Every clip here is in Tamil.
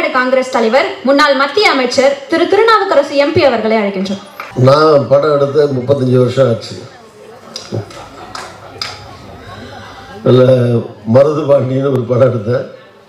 தமிழ்நாடு காங்கிரஸ் தலைவர் முன்னாள் மத்திய அமைச்சர் திரு திருநாவுக்கரசு எம்பி அவர்களை அழைக்கின்றோம் நான் படம் எடுத்து முப்பத்தஞ்சு வருஷம் ஆச்சு அதில் மருது பாண்டியன்னு ஒரு படம் எடுத்தேன்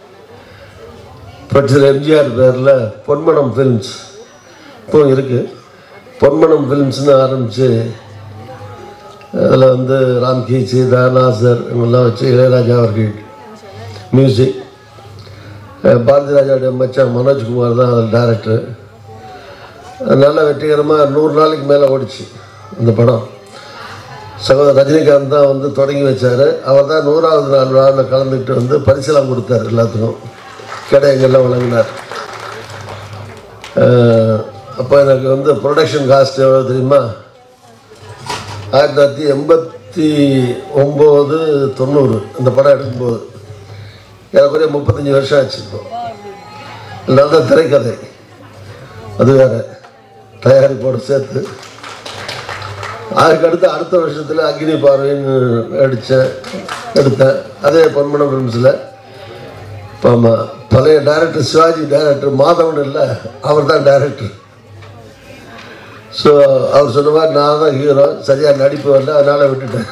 பட்சர் எம்ஜிஆர் பேரில் பொன்மனம் ஃபிலிம்ஸ் இப்போ இருக்குது பொன்மனம் ஃபிலிம்ஸ்னு ஆரம்பித்து அதில் வந்து ராம்கி சீதா நாசர் இவங்கெல்லாம் வச்சு இளையராஜா அவர்கள் மியூசிக் பாரதி ராஜாவுடைய மச்சான் மனோஜ்குமார் தான் அதில் டேரக்டர் நல்ல வெற்றிகரமாக நூறு நாளைக்கு மேலே ஓடிச்சு இந்த படம் சகோதரர் ரஜினிகாந்த் தான் வந்து தொடங்கி வச்சார் அவர் தான் நூறாவது நாள் விழாவில் கலந்துக்கிட்டு வந்து பரிசெல்லாம் கொடுத்தார் எல்லாத்துக்கும் கடைங்கள்லாம் வழங்கினார் அப்போ எனக்கு வந்து ப்ரொடக்ஷன் காஸ்ட் எவ்வளோ தெரியுமா ஆயிரத்தி தொள்ளாயிரத்தி எண்பத்தி ஒம்பது தொண்ணூறு இந்த படம் எடுக்கும்போது ஏறக்குறைய முப்பத்தஞ்சு வருஷம் ஆச்சு இப்போ இல்லாத திரைக்கதை அது வேற தயாரிப்போடு சேர்த்து அதுக்கடுத்து அடுத்த வருஷத்தில் அக்னி பார்வைன்னு அடித்தேன் எடுத்தேன் அதே பொன்மனம் ஃபிலிம்ஸில் ஆமாம் பழைய டைரக்டர் சிவாஜி டைரக்டர் மாதவன் இல்லை அவர் தான் டைரக்டர் ஸோ அவர் சொன்ன மாதிரி நான் தான் ஹீரோ சரியாக நடிப்பு வரல அதனால் விட்டுட்டேன்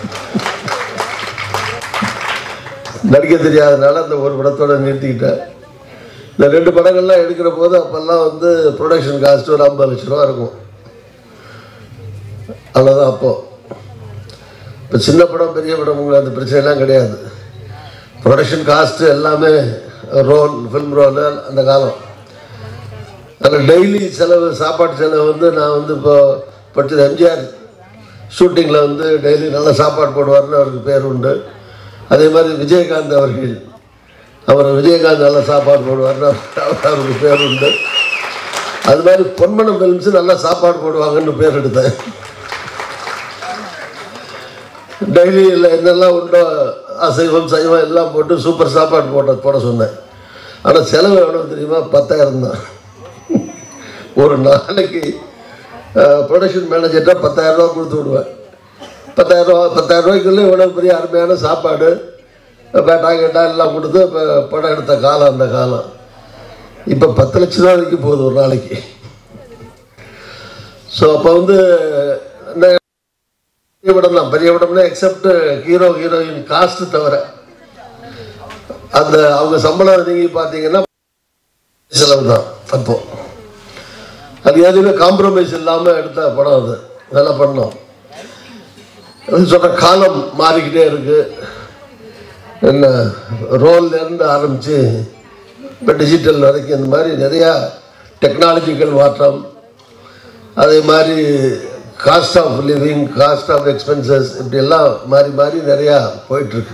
நடிக்க தெரியாதனால அந்த ஒரு படத்தோட நிறுத்திக்கிட்டேன் இந்த ரெண்டு படங்கள்லாம் எடுக்கிற போது அப்போல்லாம் வந்து ப்ரொடக்ஷன் காஸ்ட் ஒரு ஐம்பது லட்ச ரூபா இருக்கும் அவ்வளோதான் அப்போது இப்போ சின்ன படம் பெரிய படம் அந்த பிரச்சனைலாம் கிடையாது ப்ரொடக்ஷன் காஸ்ட்டு எல்லாமே ரோல் ஃபில்ம் ரோல் அந்த காலம் அதில் டெய்லி செலவு சாப்பாட்டு செலவு வந்து நான் வந்து இப்போ படித்தது எம்ஜிஆர் ஷூட்டிங்கில் வந்து டெய்லி நல்ல சாப்பாடு போடுவார்னு அவருக்கு பேர் உண்டு அதே மாதிரி விஜயகாந்த் அவர்கள் அவர் விஜயகாந்த் நல்ல சாப்பாடு போடுவார்னு அவர் அவருக்கு பேர் உண்டு அது மாதிரி பொன்மனம் ஃபிலிம்ஸு நல்லா சாப்பாடு போடுவாங்கன்னு பேர் எடுத்தேன் டெய்லி இல்லை என்னெல்லாம் உண்டோ அசைவம் சைவம் எல்லாம் போட்டு சூப்பர் சாப்பாடு போட்ட போட சொன்னேன் ஆனால் செலவு எவ்வளோ தெரியுமா பத்தாயிரம் தான் ஒரு நாளைக்கு ப்ரொடக்ஷன் மேனேஜர்கிட்ட பத்தாயிரம் ரூபா கொடுத்து விடுவேன் பத்தாயிரம் ரூபா பத்தாயிரம் ரூபாய்க்குள்ளே இவ்வளோ பெரிய அருமையான சாப்பாடு பேட்டா கேட்டா எல்லாம் கொடுத்து இப்போ படம் எடுத்த காலம் அந்த காலம் இப்போ பத்து லட்ச ரூபா வரைக்கும் போகுது ஒரு நாளைக்கு ஸோ அப்போ வந்து என்ன பெரிய படம் தான் பெரிய படம்னா எக்ஸப்ட் ஹீரோ ஹீரோயின் காஸ்ட் தவிர அந்த அவங்க சம்பளம் நீங்க பார்த்தீங்கன்னா செலவு தான் அப்போ அது எதுவுமே காம்ப்ரமைஸ் இல்லாமல் எடுத்த படம் அது நல்லா பண்ணோம் அது சொன்ன காலம் மாறிக்கிட்டே இருக்கு என்ன ரோல்லேருந்து ஆரம்பித்து இப்போ டிஜிட்டல் வரைக்கும் இந்த மாதிரி நிறையா டெக்னாலஜிக்கல் மாற்றம் அதே மாதிரி cost of living cost of expenses இப்படி எல்லாம் மாறி மாறி நிறையா போயிட்டுருக்கு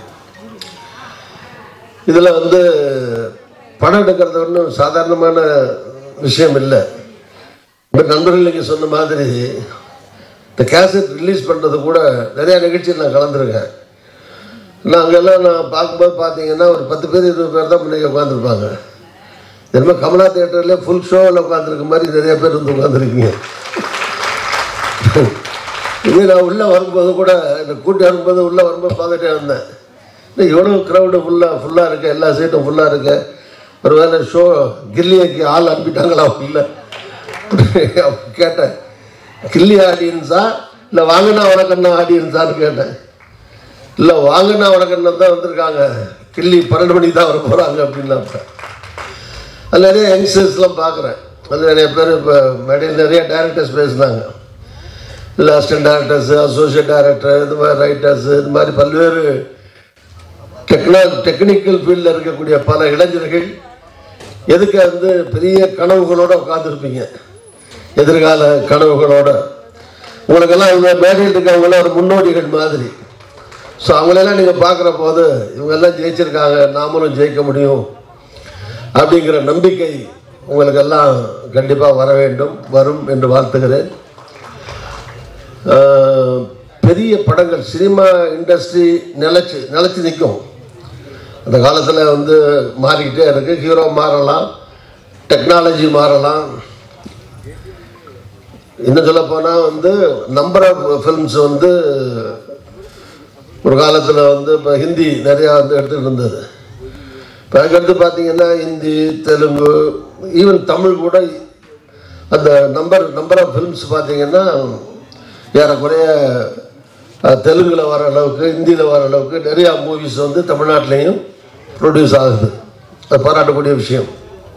இதில் வந்து படம் எடுக்கிறது ஒன்றும் சாதாரணமான விஷயம் இல்லை இப்போ நண்பர்கள் நீங்கள் சொன்ன மாதிரி இந்த கேசட் ரிலீஸ் பண்ணுறது கூட நிறையா நிகழ்ச்சியில் நான் கலந்துருக்கேன் நான் அங்கெல்லாம் நான் பார்க்கும்போது பார்த்தீங்கன்னா ஒரு பத்து பேர் இருபது பேர் தான் முன்னாடி உட்காந்துருப்பாங்க என்னமோ கமலா தேட்டரில் ஃபுல் ஷோவில் உட்காந்துருக்க மாதிரி நிறைய பேர் வந்து உட்காந்துருக்கீங்க இதே நான் உள்ளே வரும்போது கூட இந்த கூட்டி வரும்போது உள்ளே வரும்போது பார்த்துட்டே வந்தேன் இன்னும் எவ்வளோ க்ரௌடு ஃபுல்லாக ஃபுல்லாக இருக்கு எல்லா சீட்டும் ஃபுல்லாக இருக்கு ஒரு வேளை ஷோ கில்லியக்கு ஆள் அனுப்பிட்டாங்களா இல்லை கேட்டேன் கில்லி ஆடியன்ஸா இல்லை வாங்கினா வணக்கண்ணா ஆடியன்ஸான்னு கேட்டேன் இல்லை வாங்கினா வணக்கண்ணா தான் வந்திருக்காங்க கில்லி பன்னெண்டு மணிக்கு தான் வர போகிறாங்க அப்படின்னாப்ப அது நிறைய யங்ஸ்டர்ஸ்லாம் பார்க்குறேன் அது நிறைய பேர் இப்போ மேடையில் நிறைய டேரக்டர்ஸ் பேசுனாங்க இல்லை அசிஸ்டன்ட் டேரக்டர்ஸ் அசோசியேட் டேரக்டர் இது மாதிரி ரைட்டர்ஸ் இது மாதிரி பல்வேறு டெக்னா டெக்னிக்கல் ஃபீல்டில் இருக்கக்கூடிய பல இளைஞர்கள் எதுக்கு வந்து பெரிய கனவுகளோடு உட்காந்துருப்பீங்க எதிர்கால கனவுகளோட உங்களுக்கெல்லாம் இவங்க மேடையில் இருக்கவங்களாம் ஒரு முன்னோடிகள் மாதிரி ஸோ அவங்களெல்லாம் நீங்கள் பார்க்குற போது இவங்கெல்லாம் ஜெயிச்சிருக்காங்க நாமளும் ஜெயிக்க முடியும் அப்படிங்கிற நம்பிக்கை உங்களுக்கெல்லாம் கண்டிப்பாக வர வேண்டும் வரும் என்று வாழ்த்துகிறேன் ஆஹ், பெரிய படங்கள் சினிமா இண்டஸ்ட்ரி நிலச்சி நிலச்சி நிற்கும் அந்த காலத்தில் வந்து மாறிக்கிட்டே இருக்கு ஹீரோ மாறலாம் டெக்னாலஜி மாறலாம் இன்னும் சொல்ல போனால் வந்து நம்பர் ஆஃப் ஃபிலிம்ஸ் வந்து ஒரு காலத்தில் வந்து இப்போ ஹிந்தி நிறையா வந்து எடுத்துகிட்டு இருந்தது இப்போ அதுக்கடுத்து பார்த்தீங்கன்னா ஹிந்தி தெலுங்கு ஈவன் தமிழ் கூட அந்த நம்பர் நம்பர் ஆஃப் ஃபிலிம்ஸ் பார்த்தீங்கன்னா ஏறக்குறைய அஹ், தெலுங்குல வர அளவுக்கு ஹிந்தியில் வர அளவுக்கு நிறையா மூவிஸ் வந்து தமிழ்நாட்டிலையும் ப்ரொடியூஸ் ஆகுது அது பாராட்டக்கூடிய விஷயம்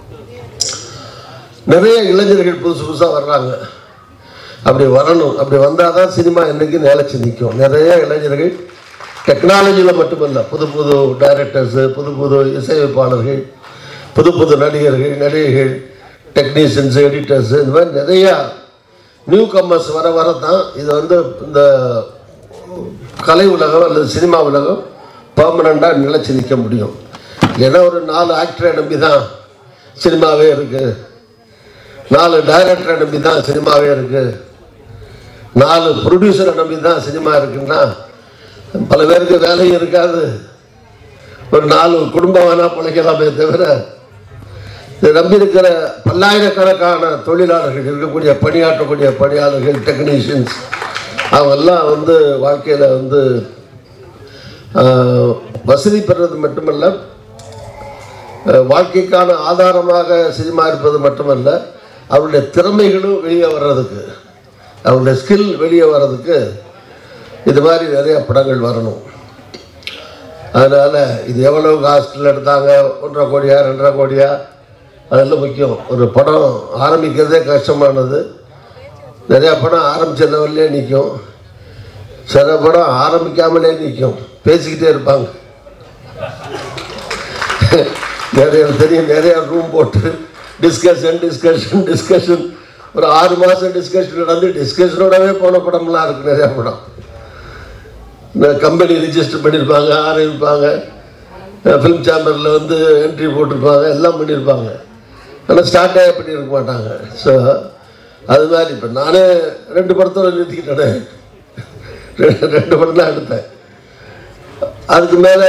நிறைய இளைஞர்கள் புதுசு புதுசாக வர்றாங்க அப்படி வரணும் அப்படி வந்தால் தான் சினிமா என்றைக்கு நிலைச்சு நிற்கும் நிறைய இளைஞர்கள் டெக்னாலஜியில் மட்டுமல்ல புது புது டைரக்டர்ஸு புது புது இசையமைப்பாளர்கள் புது புது நடிகர்கள் நடிகைகள் டெக்னீஷியன்ஸ் எடிட்டர்ஸ் இந்த மாதிரி நிறையா நியூ கம்மர்ஸ் வர வர தான் இது வந்து இந்த கலை உலகம் அல்லது சினிமா உலகம் பர்மனண்ட்டாக நிலைச்சு நிற்க முடியும் ஏன்னா ஒரு நாலு ஆக்டரை நம்பி தான் சினிமாவே இருக்குது நாலு டைரக்டரை நம்பி தான் சினிமாவே இருக்குது நாலு ப்ரொடியூசரை நம்பி தான் சினிமா இருக்குன்னா பல பேருக்கு வேலையும் இருக்காது ஒரு நாலு குடும்பம் வேணால் பிழைக்கலாமே தவிர இதை நம்பி இருக்கிற பல்லாயிரக்கணக்கான தொழிலாளர்கள் இருக்கக்கூடிய பணியாற்றக்கூடிய பணியாளர்கள் டெக்னீஷியன்ஸ் அவங்கெல்லாம் வந்து வாழ்க்கையில் வந்து ஆஹ், வசதி பெறுறது மட்டுமல்ல அஹ், வாழ்க்கைக்கான ஆதாரமாக சினிமா இருப்பது மட்டுமல்ல அவருடைய திறமைகளும் வெளியே வர்றதுக்கு அவருடைய ஸ்கில் வெளியே வர்றதுக்கு இது மாதிரி நிறைய படங்கள் வரணும் அதனால் இது எவ்வளவு காஸ்டில் எடுத்தாங்க ஒன்றரை கோடியா ரெண்டரை கோடியா அதெல்லாம் முக்கியம் ஒரு படம் ஆரம்பிக்கிறதே கஷ்டமானது நிறையா படம் ஆரம்பிச்ச லெவல்லே நிற்கும் சில படம் ஆரம்பிக்காமலே நிற்கும் பேசிக்கிட்டே இருப்பாங்க நிறைய தெரியும் நிறைய ரூம் போட்டு டிஸ்கஷன் டிஸ்கஷன் டிஸ்கஷன் ஒரு ஆறு மாதம் டிஸ்கஷன் நடந்து டிஸ்கஷனோடவே போன படம்லாம் இருக்கு நிறையா படம் இந்த கம்பெனி ரிஜிஸ்டர் பண்ணியிருப்பாங்க ஆரம்பிப்பாங்க ஃபிலிம் சேம்பரில் வந்து என்ட்ரி போட்டிருப்பாங்க எல்லாம் பண்ணியிருப்பாங்க ஆனால் ஸ்டார்ட்டே பண்ணியிருக்க மாட்டாங்க ஸோ அது மாதிரி இப்போ நானே ரெண்டு படத்தோட நிறுத்திக்கிட்டேனே ரெண்டு ரெண்டு படம் தான் எடுத்தேன் அதுக்கு மேலே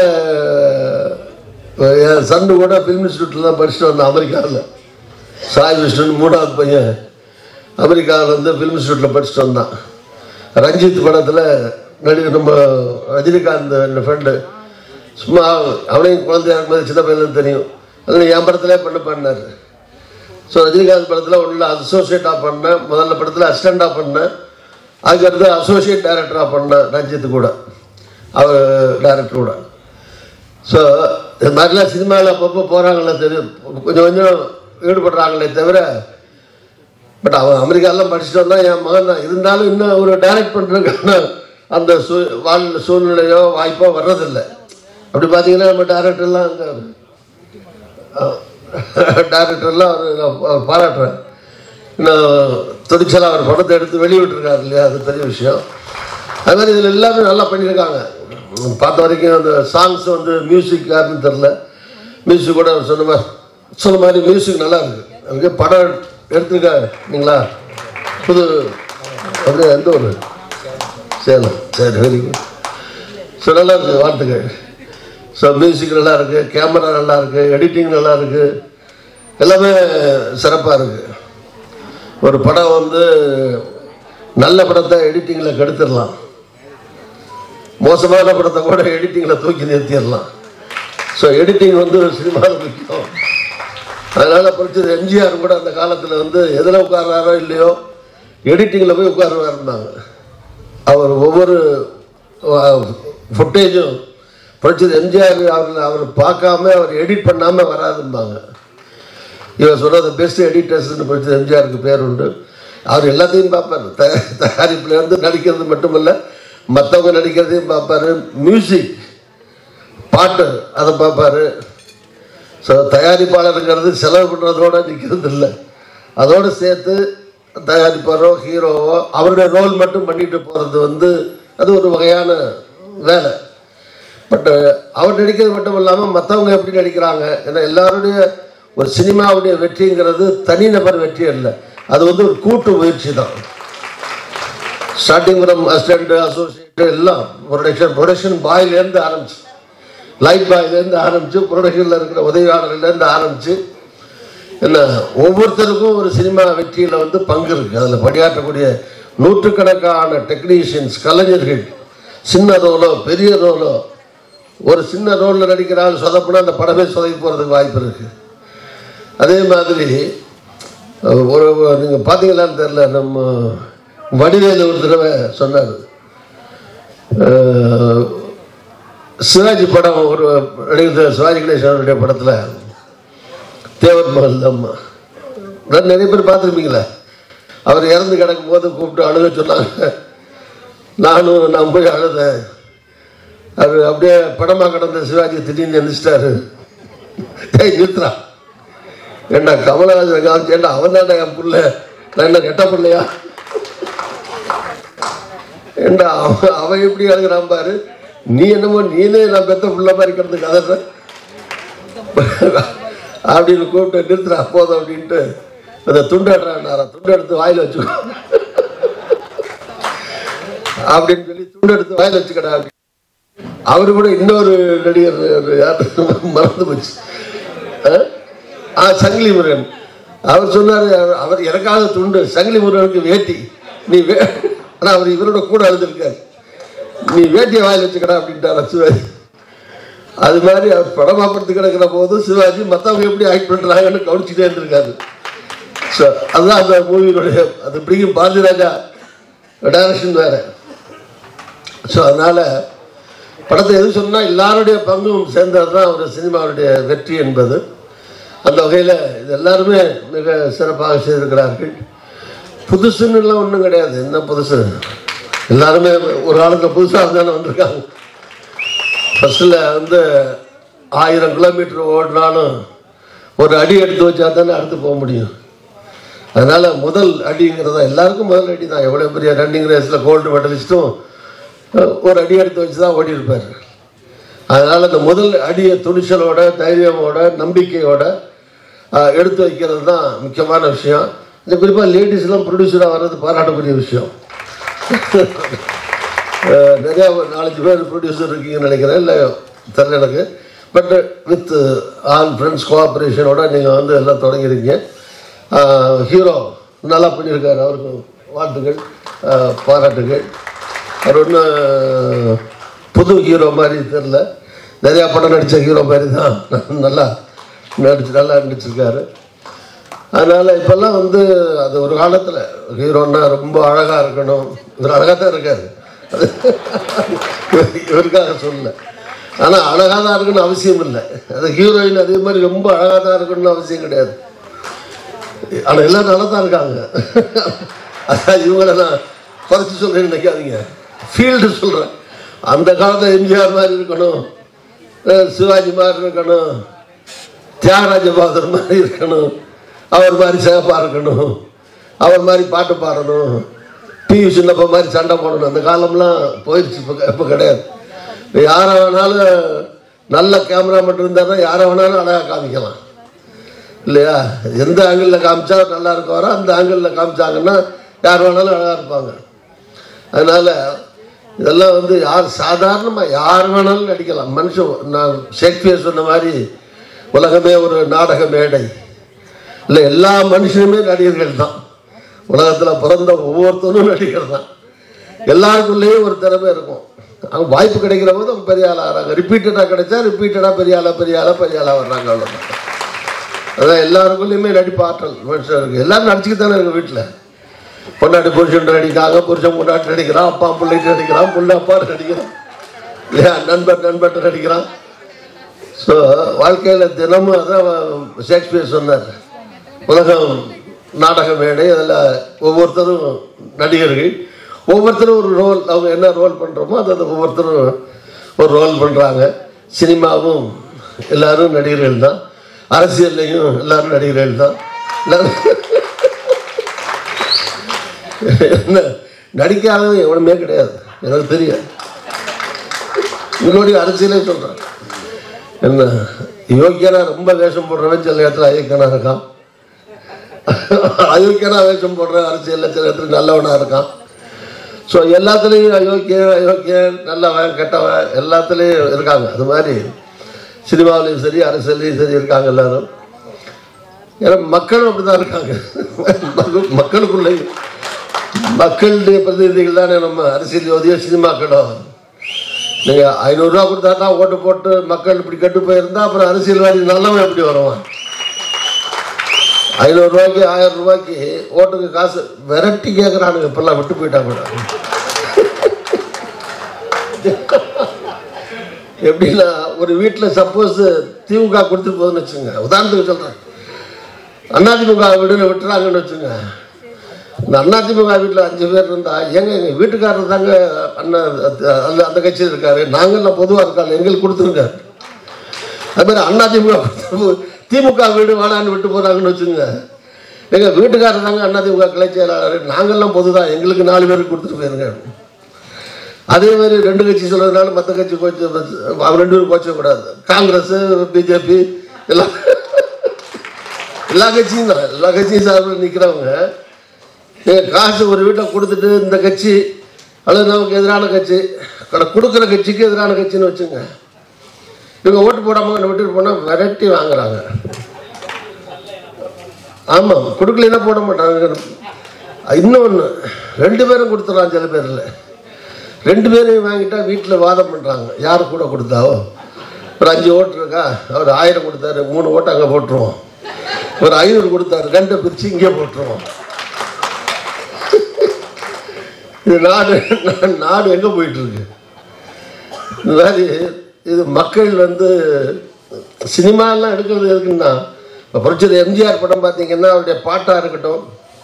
என் சன்னு கூட ஃபிலிம் இன்ஸ்டியூட்டில் தான் படிச்சுட்டு வந்தேன் அமெரிக்காவில் சாய் விஷ்ணுன்னு மூணாவது பையன் அமெரிக்காவில் வந்து ஃபிலிம் இன்ஸ்டியூட்டில் படிச்சுட்டு வந்தான் ரஞ்சித் படத்தில் நடிகர் நம்ம ரஜினிகாந்த் என் ஃப்ரெண்டு சும்மா அவனையும் குழந்தையா இருக்கும்போது சின்ன பையன் தெரியும் அதில் என் படத்திலே பண்ண பண்ணார் ஸோ ரஜினிகாந்த் படத்தில் ஒன்றில் அசோசியேட்டாக பண்ணேன் முதல்ல படத்தில் அசிஸ்டண்ட்டாக பண்ணேன் அதுக்கடுத்து அசோசியேட் டைரக்டராக பண்ணேன் ரஞ்சித் கூட அவர் டைரக்டர் கூட ஸோ இது மாதிரிலாம் சினிமாவில் அப்பப்போ போகிறாங்களே தெரியும் கொஞ்சம் கொஞ்சம் ஈடுபடுறாங்களே தவிர பட் அவன் அமெரிக்காலாம் படிச்சுட்டு வந்தான் என் மகன் தான் இருந்தாலும் இன்னும் ஒரு டைரக்ட் பண்ணுறதுக்கான அந்த சூ வாழ் சூழ்நிலையோ வாய்ப்போ வர்றதில்லை அப்படி பார்த்தீங்கன்னா நம்ம டேரக்டர்லாம் அங்கே டேரக்டர்லாம் அவர் நான் பா- பாராட்டுறேன் இன்னும் துணிச்சலாக அவர் படத்தை எடுத்து வெளியிட்டிருக்காரு இல்லையா அது பெரிய விஷயம் அது மாதிரி இதில் எல்லாமே நல்லா பண்ணியிருக்காங்க உம், பார்த்த வரைக்கும் அந்த சாங்ஸ் வந்து மியூசிக் யாருன்னு தெரில மியூசிக் கூட அவர் சொன்ன மாதிரி சொன்ன மாதிரி மியூசிக் நல்லா இருக்கு அதுக்கு படம் எடுத்திருக்காங்க நீங்களா புது அப்படியே எந்த ஒரு சேலம் சரி வெரி குட் ஸோ நல்லா இருக்குது வாழ்த்துக்கள் ஸோ மியூசிக் நல்லா இருக்குது கேமரா நல்லா இருக்குது எடிட்டிங் நல்லா இருக்குது எல்லாமே சிறப்பாக இருக்குது ஒரு படம் வந்து நல்ல படத்தை எடிட்டிங்கில் கெடுத்துடலாம் மோசமான படத்தை கூட எடிட்டிங்கில் தூக்கி நிறுத்திடலாம் ஸோ எடிட்டிங் வந்து சினிமாவில் முக்கியம் அதனால் படிச்சது எம்ஜிஆர் கூட அந்த காலத்தில் வந்து எதில் உட்கார்றாரோ இல்லையோ எடிட்டிங்கில் போய் உட்காருவாருந்தாங்க அவர் ஒவ்வொரு ஃபுட்டேஜும் படிச்சது எம்ஜிஆர் அவர் அவர் பார்க்காம அவர் எடிட் பண்ணாமல் வராதும்பாங்க இவர் சொல்கிறது பெஸ்ட் எடிட்டர்ஸ்னு படிச்சது எம்ஜிஆருக்கு பேர் உண்டு அவர் எல்லாத்தையும் பார்ப்பார் த தயாரிப்புலேருந்து நடிக்கிறது மட்டுமல்ல மற்றவங்க நடிக்கிறதையும் பார்ப்பாரு மியூசிக் பாட்டு அதை பார்ப்பாரு ஸோ தயாரிப்பாளருங்கிறது செலவு பண்ணுறதோட நிற்கிறது இல்லை அதோடு சேர்த்து தயாரிப்பாரோ ஹீரோவோ அவருடைய ரோல் மட்டும் பண்ணிட்டு போகிறது வந்து அது ஒரு வகையான வேலை பட் அவர் நடிக்கிறது மட்டும் இல்லாமல் மற்றவங்க எப்படி நடிக்கிறாங்க ஏன்னா எல்லாருடைய ஒரு சினிமாவுடைய வெற்றிங்கிறது தனிநபர் வெற்றி அல்ல அது வந்து ஒரு கூட்டு முயற்சி தான் ஸ்டார்டிங் ஃப்ரம் அசிஸ்டண்ட் அசோசியேட் எல்லாம் ப்ரொடக்ஷன் ப்ரொடக்ஷன் பாயிலேருந்து ஆரம்பிச்சு லைட் பாயிலேருந்து ஆரம்பித்து ப்ரொடக்ஷனில் இருக்கிற உதவியாளர்லேருந்து ஆரம்பித்து என்ன ஒவ்வொருத்தருக்கும் ஒரு சினிமா வெற்றியில் வந்து பங்கு இருக்குது அதில் பணியாற்றக்கூடிய நூற்றுக்கணக்கான டெக்னீஷியன்ஸ் கலைஞர்கள் சின்ன ரோலோ பெரிய ரோலோ ஒரு சின்ன ரோலில் நடிக்கிற ஆள் சொதப்புனா அந்த படமே சொதப்பி போகிறதுக்கு வாய்ப்பு இருக்குது அதே மாதிரி ஒரு நீங்கள் பார்த்தீங்களான்னு தெரில நம்ம வடிவேலு ஒரு தடவை சொன்னார் அஹ், சிவாஜி படம் ஒரு நடிகர் சிவாஜி கணேசனுடைய படத்தில் தேவர் மகள் அம்மா நான் நிறைய பேர் பார்த்துருப்பீங்களே அவர் இறந்து கிடக்கும் போது கூப்பிட்டு அழுக சொன்னாங்க நானும் நான் போய் அழுதேன் அது அப்படியே படமாக கிடந்த சிவாஜி திடீர்னு எந்திரிச்சிட்டாரு ஏய் நிறுத்துறா ஏண்டா கமலஹாசன் காமிச்சு ஏண்டா அவன் தாண்டா என் புள்ள நான் என்ன கெட்ட பிள்ளையா ஏண்டா அவன் அவன் எப்படி அழுகிறான் பாரு நீ என்னமோ நீனே நான் பெத்த புள்ள மாதிரி கிடந்து கதற அப்படின்னு கூப்பிட்டு நிறுத்துறா போதும் அப்படின்ட்டு அந்த துண்டு எடுறான் துண்டு எடுத்து வாயில் வச்சுக்கோ அப்படின்னு சொல்லி துண்டு எடுத்து வாயில் வச்சுக்கடா அப்படி அவரு கூட இன்னொரு நடிகர் யார் மறந்து போச்சு அஹ்? ஆ சங்கிலி முருகன் அவர் சொன்னார் அவர் எனக்காக துண்டு சங்கிலி முருகனுக்கு வேட்டி நீ வே ஆனால் அவர் இவரோட கூட அழுதுருக்காரு நீ வேட்டியை வாயில் வச்சுக்கடா அப்படின்ட்டார் சிவாஜி அது மாதிரி அவர் படமா படுத்து கிடக்கிற போது சிவாஜி மற்றவங்க எப்படி ஆக்ட் பண்ணுறாங்கன்னு கவனிச்சுட்டே இருந்திருக்காரு ஸோ அதுதான் அந்த மூவியினுடைய அது பிடிக்கும் பாரதிராஜா டைரக்ஷன் வேற ஸோ அதனால் படத்தை எது சொன்னால் எல்லாருடைய பங்கும் சேர்ந்தது தான் ஒரு சினிமாவுடைய வெற்றி என்பது அந்த வகையில் இது எல்லாருமே மிக சிறப்பாக செய்திருக்கிறார்கள் புதுசுன்னுலாம் ஒன்றும் கிடையாது என்ன புதுசு எல்லாருமே ஒரு காலத்தில் புதுசாக தானே வந்திருக்காங்க ஃபஸ்ட்டில் வந்து ஆயிரம் கிலோமீட்டர் ஓடினாலும் ஒரு அடி எடுத்து வச்சா தானே அடுத்து போக முடியும் அதனால் முதல் அடிங்கிறது தான் எல்லாருக்கும் முதல் அடி தான் எவ்வளோ பெரிய ரன்னிங் ரேஸில் கோல்டு மெடலிஸ்ட்டும் ஒரு அடி எடுத்து வச்சு தான் ஓடி இருப்பார் அதனால் அந்த முதல் அடியை துணிச்சலோட தைரியமோட நம்பிக்கையோட ஆஹ், எடுத்து வைக்கிறது தான் முக்கியமான விஷயம் இந்த குறிப்பாக லேடிஸ்லாம் ப்ரொடியூசராக வர்றது பாராட்டக்கூடிய விஷயம் அஹ், நிறையா ஒரு நாலஞ்சு பேர் ப்ரொடியூசர் இருக்கீங்கன்னு நினைக்கிறேன் இல்லை தெரியல எனக்கு பட் வித் ஆல் ஃப்ரெண்ட்ஸ் கோஆப்ரேஷனோட நீங்கள் வந்து எல்லாம் தொடங்கியிருக்கீங்க ஹீரோ நல்லா பண்ணியிருக்காரு அவருக்கு வாழ்த்துக்கள் அஹ், பாராட்டுகள் அவர் ஒன்றும் புது ஹீரோ மாதிரி தெரில நிறையா படம் நடித்த ஹீரோ மாதிரி தான் நல்லா நடிச்சு நல்லா நடிச்சிருக்காரு அதனால் இப்போல்லாம் வந்து அது ஒரு காலத்தில் ஹீரோன்னா ரொம்ப அழகாக இருக்கணும் இவர் அழகாக தான் இருக்காரு அது இவருக்காக சொல்லல ஆனால் அழகாக தான் இருக்கணும்னு அவசியம் இல்லை அது ஹீரோயின் அதே மாதிரி ரொம்ப அழகாக தான் இருக்கணும்னு அவசியம் கிடையாது ஆனால் எல்லாம் நல்லா தான் இருக்காங்க அதான் இவங்கள நான் குறைச்சி சொல்கிறேன்னு நினைக்காதீங்க ஃபீல்டு சொல்கிறேன் அந்த காலத்தில் எம்ஜிஆர் மாதிரி இருக்கணும் அஹ் சிவாஜி மாதிரி இருக்கணும் தியாகராஜ பகதூர் மாதிரி இருக்கணும் அவர் மாதிரி சிகப்பாக இருக்கணும் அவர் மாதிரி பாட்டு பாடணும் டிவி சின்னப்ப மாதிரி சண்டை போடணும் அந்த காலம்லாம் போயிடுச்சு இப்போ இப்போ கிடையாது இப்போ யாரை வேணாலும் நல்ல கேமரா மட்டும் இருந்தால் தான் யாரை வேணாலும் அழகாக காமிக்கலாம் இல்லையா எந்த ஆங்கிளில் காமிச்சா நல்லா இருக்கவரோ அந்த ஆங்கிளில் காமிச்சாங்கன்னா யார் வேணாலும் அழகாக இருப்பாங்க அதனால் இதெல்லாம் வந்து யார் சாதாரணமாக யார் வேணாலும் நடிக்கலாம் மனுஷன் நான் ஷேக்ஸ்பியர் சொன்ன மாதிரி உலகமே ஒரு நாடக மேடை இல்லை எல்லா மனுஷனுமே நடிகர்கள் தான் உலகத்தில் பிறந்த ஒவ்வொருத்தரும் நடிகர் தான் எல்லாருக்குள்ளேயும் ஒரு திறமை இருக்கும் அவங்க வாய்ப்பு கிடைக்கிற போது அவங்க பெரிய ஆளாக ஆகிறாங்க ரிப்பீட்டடாக கிடைச்சா ரிப்பீட்டடாக பெரிய ஆளாக பெரிய ஆளாக பெரிய ஆளாக வர்றாங்க அவ்வளோதான் அதான் எல்லாருக்குள்ளேயுமே நடிப்பு ஆற்றல் மனுஷன் இருக்கு எல்லாரும் நடிச்சுக்கிட்டு தானே இருக்கு வீட்டில் பொண்டாட்டி புருஷன் நடிக்கிறாங்க புருஷன் பொண்டாட்டி நடிக்கிறான் அப்பா பிள்ளைட்டு நடிக்கிறான் புள்ள அப்பா நடிக்கிறான் இல்லையா நண்பர் நண்பர்கிட்ட நடிக்கிறான் ஸோ வாழ்க்கையில் தினமும் அதான் ஷேக்ஸ்பியர் சொன்னார் உலகம் நாடக மேடை அதில் ஒவ்வொருத்தரும் நடிகர்கள் ஒவ்வொருத்தரும் ஒரு ரோல் அவங்க என்ன ரோல் பண்ணுறோமோ அதை அதை ஒவ்வொருத்தரும் ஒரு ரோல் பண்ணுறாங்க சினிமாவும் எல்லாரும் நடிகர்கள் தான் அரசியல்லையும் எல்லாரும் நடிகர்கள் தான் எல்லாரும் என்ன நடிக்காதவன் எவனுமே கிடையாது எனக்கு தெரியும் உங்களுடைய அரசியலே சொல்கிறேன் என்ன யோக்கியனா ரொம்ப வேஷம் போடுறவன் சில இடத்துல அயோக்கியனா இருக்கான் அயோக்கியனா வேஷம் போடுற அரசியலில் சில இடத்துல நல்லவனா இருக்கான் ஸோ எல்லாத்துலேயும் அயோக்கியன் அயோக்கியன் நல்லவன் கெட்டவன் எல்லாத்துலேயும் இருக்காங்க அது மாதிரி சினிமாவிலையும் சரி அரசியல்லையும் சரி இருக்காங்க எல்லாரும் ஏன்னா மக்களும் அப்படி தான் இருக்காங்க மக்கள் மக்களுக்குள்ளேயும் மக்களுடைய பிரதிநிதிகள் தானே நம்ம அரசியல் யோதியோ சினிமாக்களோ நீங்கள் ஐநூறுரூவா கொடுத்தா தான் ஓட்டு போட்டு மக்கள் இப்படி கெட்டு போயிருந்தா அப்புறம் அரசியல்வாதி நல்லவன் எப்படி வருவான் ஐநூறுரூவாய்க்கு ஆயிரம் ரூபாய்க்கு ஓட்டுக்கு காசு விரட்டி கேட்குறானுங்க இப்பெல்லாம் விட்டு போயிட்டா கூட எப்படின்னா ஒரு வீட்டில் சப்போஸ் திமுக கொடுத்துட்டு போகுதுன்னு வச்சுங்க உதாரணத்துக்கு சொல்கிறேன் அதிமுக வீடுன்னு விட்டுறாங்கன்னு வச்சுங்க இந்த அதிமுக வீட்டில் அஞ்சு பேர் இருந்தா எங்க எங்கள் வீட்டுக்காரர் தாங்க அண்ணன் அந்த அந்த கட்சியில் இருக்காரு நாங்கள்லாம் பொதுவாக இருக்காங்க எங்களுக்கு கொடுத்துருங்க அது மாதிரி அதிமுக கொடுத்து திமுக வீடு வேணான்னு விட்டு போகிறாங்கன்னு வச்சுங்க எங்கள் வீட்டுக்காரர் தாங்க அதிமுக கிளை செயலாளர் நாங்கள்லாம் பொது தான் எங்களுக்கு நாலு பேருக்கு கொடுத்துட்டு போயிருங்க அதே மாதிரி ரெண்டு கட்சி சொல்றதுனால மற்ற கட்சி கோச்சு அவங்க ரெண்டு பேரும் கோச்சக்கூடாது காங்கிரஸ் பிஜேபி எல்லாம் எல்லா கட்சியும் தான் எல்லா கட்சியும் சார்பில் நிற்கிறவங்க நீங்கள் காசு ஒரு வீட்டை கொடுத்துட்டு இந்த கட்சி அல்லது நமக்கு எதிரான கட்சி கடை கொடுக்குற கட்சிக்கு எதிரான கட்சின்னு வச்சுங்க இவங்க ஓட்டு போடாமல் என்னை விட்டுட்டு போனால் விரட்டி வாங்குறாங்க ஆமாம் கொடுக்கலைன்னா போட மாட்டாங்க இன்னொன்று ரெண்டு பேரும் கொடுத்துடலாம் சில பேரில் ரெண்டு பேரையும் வாங்கிட்டா வீட்டில் வாதம் பண்ணுறாங்க யார் கூட கொடுத்தாவோ ஒரு அஞ்சு ஓட்டு இருக்கா அவர் ஆயிரம் கொடுத்தாரு மூணு ஓட்டு அங்கே போட்டுருவோம் ஒரு ஐநூறு கொடுத்தாரு ரெண்டை பிரித்து இங்கே போட்டுருவோம் இது நாடு நாடு எங்கே போயிட்டுருக்கு இந்த மாதிரி இது மக்கள் வந்து சினிமாலாம் எடுக்கிறது எதுக்குன்னா இப்போ புரட்சி எம்ஜிஆர் படம் பார்த்தீங்கன்னா அவருடைய பாட்டாக இருக்கட்டும்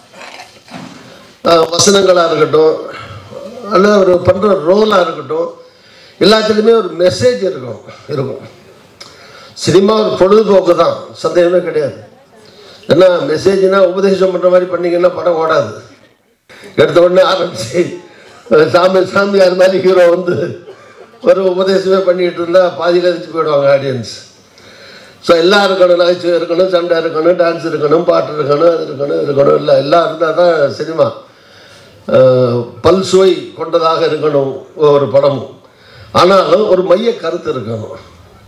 அஹ் வசனங்களாக இருக்கட்டும் அல்லது அவர் பண்ணுற ரோலாக இருக்கட்டும் எல்லாத்துலேயுமே ஒரு மெசேஜ் இருக்கும் இருக்கும் சினிமா ஒரு பொழுதுபோக்கு தான் சந்தேகமே கிடையாது ஏன்னா மெசேஜ்னா உபதேசம் பண்ணுற மாதிரி பண்ணீங்கன்னா படம் ஓடாது எடுத்த உடனே ஆரம்பிச்சு அஹ் சாமி சாமியார் மாதிரி ஹீரோ வந்து ஒரு உபதேசமே பண்ணிட்டு இருந்தா பாதியில் எரிச்சு போயிடுவாங்க ஆடியன்ஸ் ஸோ எல்லாம் இருக்கணும் நகைச்சுவை இருக்கணும் சண்டை இருக்கணும் டான்ஸ் இருக்கணும் பாட்டு இருக்கணும் அது இருக்கணும் இது இருக்கணும் இல்லை எல்லாம் இருந்தால் தான் சினிமா அஹ், பல்சுவை கொண்டதாக இருக்கணும் ஒரு படமும் ஆனாலும் ஒரு மைய கருத்து இருக்கணும்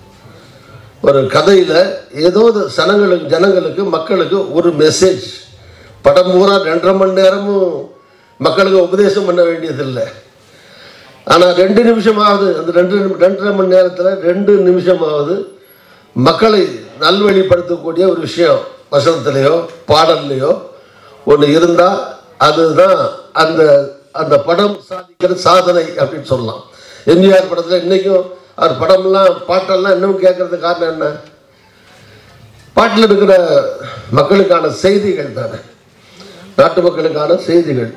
ஒரு கதையில் ஏதோ ஒரு சனங்களுக்கு ஜனங்களுக்கு மக்களுக்கு ஒரு மெசேஜ் படம் பூரா ரெண்டரை மணி நேரமும் மக்களுக்கு உபதேசம் பண்ண வேண்டியதில்லை ஆனால் ரெண்டு நிமிஷமாவது அந்த ரெண்டு நிமி- ரெண்டரை மணி நேரத்தில் ரெண்டு நிமிஷமாவது மக்களை நல்வழிப்படுத்தக்கூடிய ஒரு விஷயம் வசனத்திலேயோ பாடல்லையோ ஒன்று இருந்தால் அதுதான் அந்த அந்த படம் சாதிக்கிற சாதனை அப்படின்னு சொல்லலாம் எம்ஜிஆர் படத்தில் இன்றைக்கும் அவர் படம்லாம் பாட்டெல்லாம் இன்னும் கேட்கறதுக்கு காரணம் என்ன பாட்டில் இருக்கிற மக்களுக்கான செய்திகள் தானே நாட்டு மக்களுக்கான செய்திகள்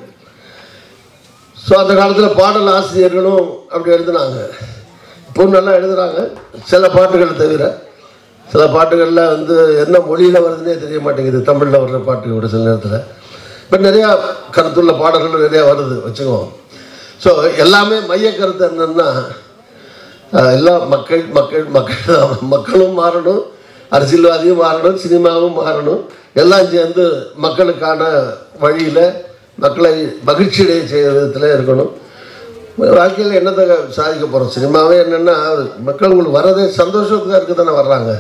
ஸோ அந்த காலத்தில் பாடல் ஆசிரியர்களும் அப்படி எழுதுனாங்க இப்போ நல்லா எழுதுறாங்க சில பாட்டுகள் தவிர சில பாட்டுகளில் வந்து என்ன மொழியில் வருதுன்னே தெரிய மாட்டேங்குது தமிழில் வர்ற பாட்டு ஒரு சில நேரத்தில் இப்போ நிறையா கருத்துள்ள பாடல்கள் நிறையா வருது வச்சுக்கோம் ஸோ எல்லாமே மைய கருத்து என்னன்னா அஹ், எல்லா மக்கள் மக்கள் மக்கள் தான். மக்களும் மாறணும் அரசியல்வாதியும் மாறணும் சினிமாவும் மாறணும் எல்லாம் சேர்ந்து மக்களுக்கான வழியில் மக்களை மகிழ்ச்சியடைய செய்கிற விதத்தில் இருக்கணும் வாழ்க்கையில் என்னத்தை சாதிக்க போகிறோம் சினிமாவே என்னென்னா மக்கள் உங்களுக்கு வர்றதே சந்தோஷத்துக்காக இருக்க தானே வர்றாங்க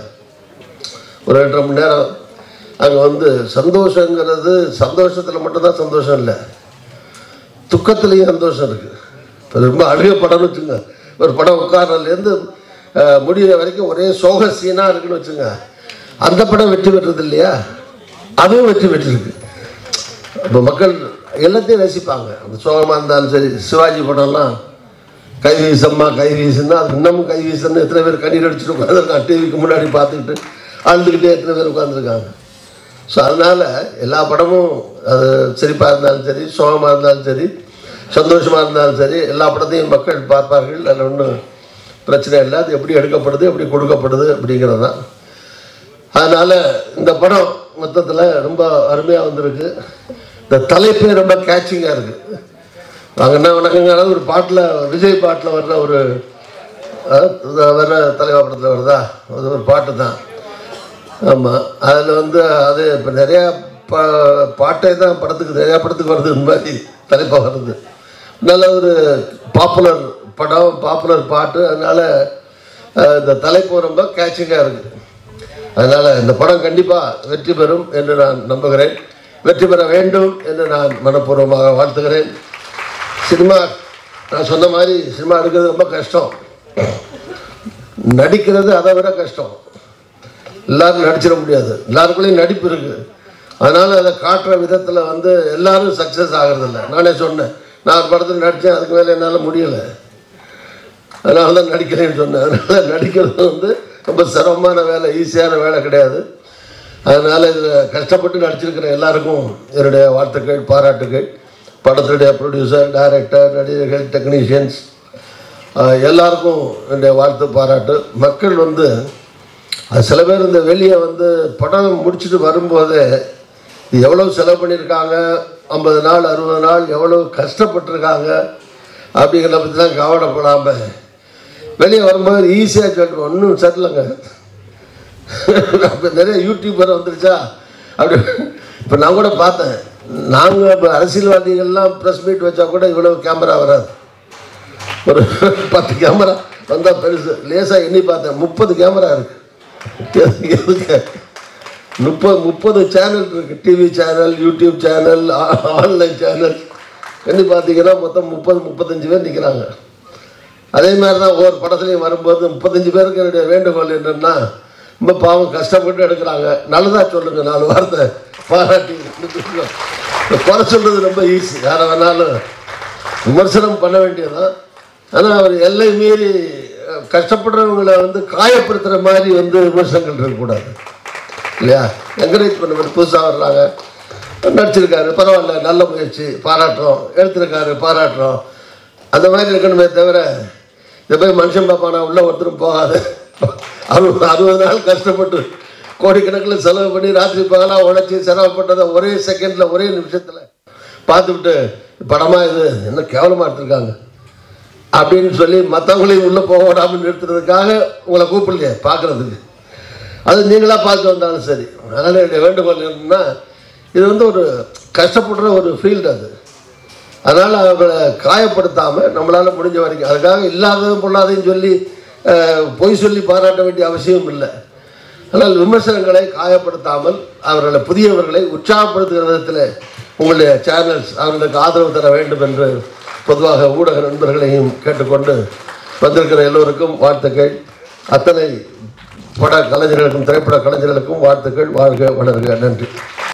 ஒரு ரெண்டரை மணி நேரம் அங்கே வந்து சந்தோஷங்கிறது சந்தோஷத்தில் மட்டும்தான் சந்தோஷம் இல்லை துக்கத்துலேயும் சந்தோஷம் இருக்குது இப்போ ரொம்ப அழுக படம்னு வச்சுங்க ஒரு படம் உட்கார்றதுலேருந்து அஹ், முடிகிற வரைக்கும் ஒரே சோக சீனாக இருக்குன்னு வச்சுங்க அந்த படம் வெற்றி பெற்றது இல்லையா அதுவும் வெற்றி பெற்றிருக்கு இப்போ மக்கள் எல்லாத்தையும் ரசிப்பாங்க அந்த சோகமாக இருந்தாலும் சரி சிவாஜி படம்லாம் கை வீசம்மா கை வீசுன்னா அது இன்னமும் கை வீசுன்னு எத்தனை பேர் கண்ணீர் அடிச்சுட்டு உட்காந்துருக்காங்க டிவிக்கு முன்னாடி பார்த்துக்கிட்டு அழுதுகிட்டே எத்தனை பேர் உட்காந்துருக்காங்க ஸோ அதனால் எல்லா படமும் அது சிரிப்பாக இருந்தாலும் சரி சோகமாக இருந்தாலும் சரி சந்தோஷமாக இருந்தாலும் சரி எல்லா படத்தையும் மக்கள் பார்ப்பார்கள் அதில் ஒன்றும் பிரச்சனை இல்லை அது எப்படி எடுக்கப்படுது எப்படி கொடுக்கப்படுது அப்படிங்கிறது தான் அதனால் இந்த படம் மொத்தத்தில் ரொம்ப அருமையாக வந்திருக்கு இந்த தலைப்பே ரொம்ப கேட்சிங்காக இருக்குது நாங்கள் என்ன வணக்கங்கிறது ஒரு பாட்டில் விஜய் பாட்டில் வர்ற ஒரு அஹ், இந்த வர்ற தலைவா படத்தில் வருதா அது ஒரு பாட்டு தான் ஆமாம் அதில் வந்து அது இப்போ நிறையா பா பாட்டே தான் படத்துக்கு நிறையா படத்துக்கு வருது இந்த மாதிரி தலைப்பாக வருது நல்ல ஒரு பாப்புலர் படம் பாப்புலர் பாட்டு அதனால் இந்த தலைப்பு ரொம்ப கேட்சிங்காக இருக்குது அதனால் இந்த படம் கண்டிப்பாக வெற்றி பெறும் என்று நான் நம்புகிறேன் வெற்றி பெற வேண்டும் என்று நான் மனப்பூர்வமாக வாழ்த்துகிறேன் சினிமா நான் சொன்ன மாதிரி சினிமா எடுக்கிறது ரொம்ப கஷ்டம் நடிக்கிறது அதை விட கஷ்டம் எல்லாரும் நடிச்சிட முடியாது எல்லாருக்குள்ளேயும் நடிப்பு இருக்கு அதனால அதை காட்டுற விதத்தில் வந்து எல்லாரும் சக்ஸஸ் ஆகிறதில்ல நானே சொன்னேன் நான் ஒரு படத்தில் நடித்தேன் அதுக்கு மேலே என்னால் முடியலை அதனால தான் நடிக்கிறேன்னு சொன்னேன் அதனால் நடிக்கிறது வந்து ரொம்ப சிரமமான வேலை ஈஸியான வேலை கிடையாது அதனால் இதில் கஷ்டப்பட்டு நடிச்சிருக்கிற எல்லாருக்கும் என்னுடைய வாழ்த்துக்கள் பாராட்டுகள் படத்துடைய ப்ரொடியூசர் டைரக்டர் நடிகர்கள் டெக்னீஷியன்ஸ் எல்லாருக்கும் என்னுடைய வாழ்த்து பாராட்டு மக்கள் வந்து அது சில பேர் இந்த வெளியே வந்து படம் முடிச்சுட்டு வரும்போதே இது எவ்வளோ செலவு பண்ணியிருக்காங்க ஐம்பது நாள் அறுபது நாள் எவ்வளோ கஷ்டப்பட்டிருக்காங்க அப்படிங்கிறத பற்றிலாம் கவலைப்படாமல் வெளியே வரும்போது ஈஸியாக சொல்லிட்டு ஒன்றும் சரியில்லைங்க இப்போ நிறைய யூடியூபர் வந்துருச்சா அப்படி இப்போ நான் கூட பார்த்தேன் நாங்கள் இப்போ அரசியல்வாதிகள்லாம் ப்ரெஸ் மீட் வச்சா கூட இவ்வளோ கேமரா வராது ஒரு பத்து கேமரா வந்தால் பெருசு லேசாக எண்ணி பார்த்தேன் முப்பது கேமரா இருக்கு எது- எதுக்கு முப்பது முப்பது சேனல் இருக்கு TV channel YouTube channel online channel எண்ணி பார்த்தீங்கன்னா மொத்தம் முப்பது முப்பத்தஞ்சு பேர் நிற்கிறாங்க அதே மாதிரி தான் ஒவ்வொரு படத்துலையும் வரும்போது முப்பத்தஞ்சு பேருக்கு என்னுடைய வேண்டுகோள் என்னன்னா ரொம்ப பாவம் கஷ்டப்பட்டு எடுக்கிறாங்க நல்லதா சொல்லுங்க நாலு வார்த்தை பாராட்டி இந்த குறை சொல்றது ரொம்ப ஈஸி யாரை வேணாலும் விமர்சனம் பண்ண வேண்டியதுதான் ஆனால் அவர் எல்லை மீறி அஹ், கஷ்டப்படுறவங்களை வந்து காயப்படுத்துகிற மாதிரி வந்து விமர்சனங்கள் இருக்கக்கூடாது இல்லையா என்கரேஜ் பண்ண மாதிரி புதுசாக வர்றாங்க நடிச்சிருக்காரு பரவாயில்ல நல்ல முயற்சி பாராட்டுறோம் எடுத்திருக்காரு பாராட்டுறோம் அந்த மாதிரி இருக்கணுமே தவிர இதை போய் மனுஷன் பாப்பானா உள்ள ஒருத்தரும் போகாது அறுபது அறுபது நாள் கஷ்டப்பட்டு கோடிக்கணக்கில் செலவு பண்ணி ராத்திரி பகலாக உழைச்சி சிரமப்பட்டதை ஒரே செகண்டில் ஒரே நிமிஷத்தில் பார்த்துவிட்டு படமா இது என்ன கேவலமாக எடுத்திருக்காங்க அப்படின்னு சொல்லி மற்றவங்களையும் உள்ளே போக விடாமல் நிறுத்துறதுக்காக உங்களை கூப்பிடலையே பார்க்குறதுக்கு அது நீங்களாக பார்த்து வந்தாலும் சரி அதனால் என்னுடைய வேண்டுகோள் என்னன்னா இது வந்து ஒரு கஷ்டப்படுற ஒரு ஃபீல்டு அது அதனால் அவங்களை காயப்படுத்தாமல் நம்மளால் முடிஞ்ச வரைக்கும் அதுக்காக இல்லாததும் பொல்லாதையும் சொல்லி அஹ், பொய் சொல்லி பாராட்ட வேண்டிய அவசியம் இல்லை ஆனால் விமர்சனங்களை காயப்படுத்தாமல் அவர்களை புதியவர்களை உற்சாகப்படுத்துகிற விதத்தில் உங்களுடைய சேனல்ஸ் அவர்களுக்கு ஆதரவு தர வேண்டும் என்று பொதுவாக ஊடக நண்பர்களையும் கேட்டுக்கொண்டு வந்திருக்கிற எல்லோருக்கும் வாழ்த்துக்கள் அத்தனை பட கலைஞர்களுக்கும் திரைப்பட கலைஞர்களுக்கும் வாழ்த்துக்கள் வாழ்க வளர்க நன்றி